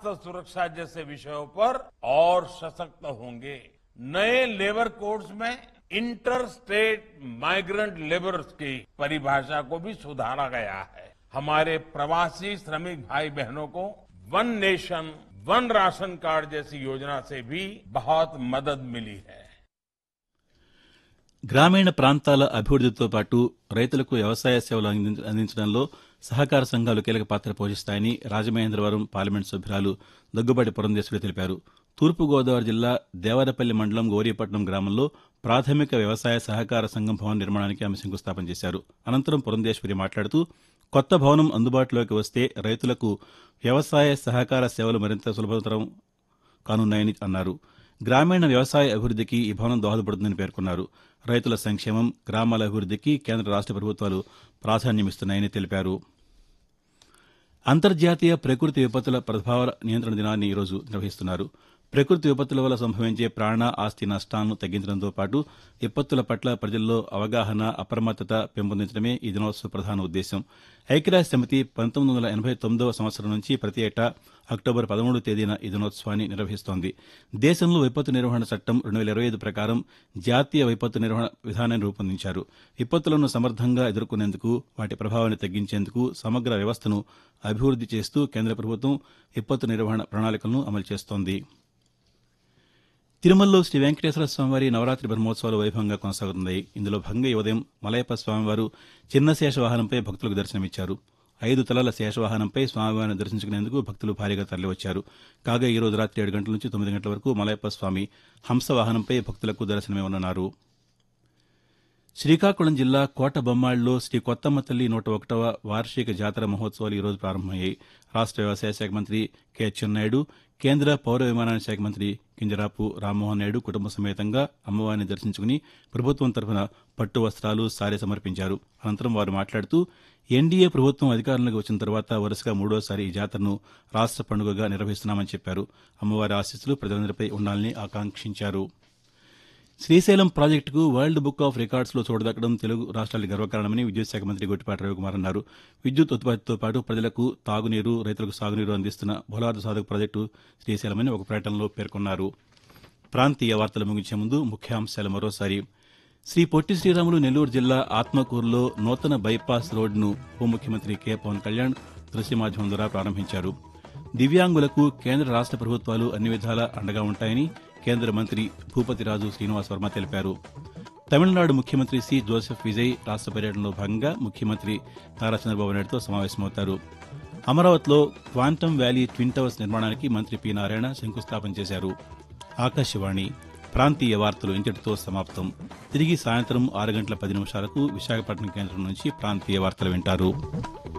स्वास्थ्य सुरक्षा जैसे विषयों पर और सशक्त होंगे नए लेबर कोड्स में इंटर स्टेट माइग्रेंट लेबर्स की परिभाषा को भी सुधारा गया है हमारे प्रवासी श्रमिक भाई बहनों को one nation one ration card जैसी योजना से भी बहुत मदद मिली है గ్రామీణ ప్రాంతాల అభివృద్దితో పాటు రైతులకు వ్యవసాయ సేవలు అందించ- అందించడంలో సహకార సంఘాలు కీలక పాత్ర పోషిస్తాయని రాజమహేంద్రవరం పార్లమెంట్ సభ్యురాలు దగ్గుబాటి పురంధేశ్వరి తెలిపారు తూర్పుగోదావరి జిల్లా దేవరపల్లి మండలం గౌరీపట్నం గ్రామంలో ప్రాథమిక వ్యవసాయ సహకార సంఘం భవన్ నిర్మాణానికి ఆమె శంకుస్థాపన చేశారు అనంతరం పురంధేశ్వరి మాట్లాడుతూ కొత్త భవనం అందుబాటులోకి వస్తే రైతులకు వ్యవసాయ సహకార సేవలు మరింత సులభతరం కానున్నాయని అన్నారు గ్రామీణ వ్యవసాయ అభివృద్దికి ఈ భవనం దోహదపడుతుందని పేర్కొన్నారు రైతుల సంక్షేమం గ్రామాల అభివృద్దికి కేంద్ర రాష్ట ప్రభుత్వాలు ప్రాధాన్యమిస్తున్నాయని తెలిపారు అంతర్జాతీయ ప్రకృతి విపత్తుల ప్రభావ నియంత్రణ దినాన్ని ఈరోజు నిర్వహిస్తున్నారు ప్రకృతి విపత్తుల వల్ల సంభవించే ప్రాణ ఆస్తి నష్టాలను తగ్గించడంతో పాటు విపత్తుల పట్ల ప్రజల్లో అవగాహన అప్రమత్తత పెంపొందించడమే ఈ దినోత్సవ ప్రధాన ఉద్దేశం ఐక్యరాజ్య సమితి పంతొమ్మిది వందల ఎనభై తొమ్మిదవ సంవత్సరం నుంచి ప్రతి ఏటా అక్టోబర్ పదమూడు తేదీన ఈ దినోత్సవాన్ని నిర్వహిస్తోంది దేశంలో విపత్తు నిర్వహణ చట్టం రెండు వేల ఇరవై ఐదు ప్రకారం జాతీయ విపత్తు నిర్వహణ విధానాన్ని రూపొందించారు విపత్తులను సమర్థంగా ఎదుర్కొనేందుకు వాటి ప్రభావాన్ని తగ్గించేందుకు సమగ్ర వ్యవస్థను అభివృద్ది చేస్తూ కేంద్ర ప్రభుత్వం విపత్తు నిర్వహణ ప్రణాళికలను అమలు చేస్తోంది తిరుమలలో శ్రీ వెంకటేశ్వర స్వామివారి నవరాత్రి బ్రహ్మోత్సవాలు వైభవంగా కొనసాగుతున్నాయి ఇందులో భాగంగా ఈ ఉదయం మలయప్ప స్వామివారు చిన్న శేషవాహనంపై భక్తులకు దర్శనమిచ్చారు ఐదు తలల శేషవాహనంపై స్వామివారిని దర్శించుకునేందుకు భక్తులు భారీగా తరలివచ్చారు కాగా ఈ రోజు రాత్రి ఏడు గంటల నుంచి తొమ్మిది గంటల వరకు మలయప్ప స్వామి హంస వాహనంపై భక్తులకు దర్శనమివ్వనున్నారు శ్రీకాకుళం జిల్లా కోట బొమ్మాళ్ళలో శ్రీ కొత్తమ్మ తల్లి నూట ఒకటవ వార్షిక జాతర మహోత్సవాలు ఈరోజు ప్రారంభమయ్యాయి రాష్ట వ్యవసాయ శాఖ మంత్రి కె అచ్చెన్నాయుడు కేంద్ర పౌర విమానయాన శాఖ మంత్రి కింజరాపు రామ్మోహన్ నాయుడు కుటుంబ సమేతంగా అమ్మవారిని దర్శించుకుని ప్రభుత్వం తరఫున పట్టు వస్త్రాలు సారె సమర్పించారు అనంతరం వారు మాట్లాడుతూ ఎన్డీఏ ప్రభుత్వం అధికారంలోకి వచ్చిన తర్వాత వరుసగా మూడోసారి ఈ జాతరను రాష్ట పండుగగా నిర్వహిస్తున్నామని చెప్పారు అమ్మవారి ఆశీస్సులు ప్రజలందరిపై ఉండాలని ఆకాంక్షించారు శ్రీశైలం ప్రాజెక్టుకు వరల్డ్ బుక్ ఆఫ్ రికార్డ్స్లో చోటుదక్కడం తెలుగు రాష్ట్రాలకు గర్వకారణమని విద్యుత్ శాఖ మంత్రి గొట్టిపాటి రవికుమార్ అన్నారు విద్యుత్ ఉత్పత్తితో పాటు ప్రజలకు తాగునీరు రైతులకు సాగునీరు అందిస్తున్న బోలార్దు సాధక ప్రాజెక్టు శ్రీశైలమని ఒక ప్రకటనలో పేర్కొన్నారు ప్రాంతీయ వార్తలు ముగించే ముందు ముఖ్యాంశాలు మరోసారి శ్రీ పొట్టి శ్రీరాములు నెల్లూరు జిల్లా ఆత్మకూరులో నూతన బైపాస్ రోడ్డును ఉప ముఖ్యమంత్రి కె పవన్ కళ్యాణ్ దృశ్య మాధ్యమం ద్వారా ప్రారంభించారు దివ్యాంగులకు కేంద్ర రాష్ట ప్రభుత్వాలు అన్ని విధాలా అండగా ఉంటాయని కేంద్ర మంత్రి భూపతిరాజు శ్రీనివాస్ వర్మ తెలిపారు తమిళనాడు ముఖ్యమంత్రి సి జోసెఫ్ విజయ్ రాష్ట పర్యటనలో భాగంగా ముఖ్యమంత్రి నారా చంద్రబాబు నాయుడుతో సమావేశమవుతారు అమరావతిలో క్వాంటమ్ వ్యాలీ ట్విన్ టవర్స్ నిర్మాణానికి మంత్రి పి నారాయణ శంకుస్థాపన చేశారు ఆకాశవాణి ప్రాంతీయ వార్తలు ఇంతటితో సమాప్తం తిరిగి సాయంత్రం ఆరు గంటల పది నిమిషాలకు విశాఖపట్నం కేంద్రం నుంచి ప్రాంతీయ వార్తలు వింటారు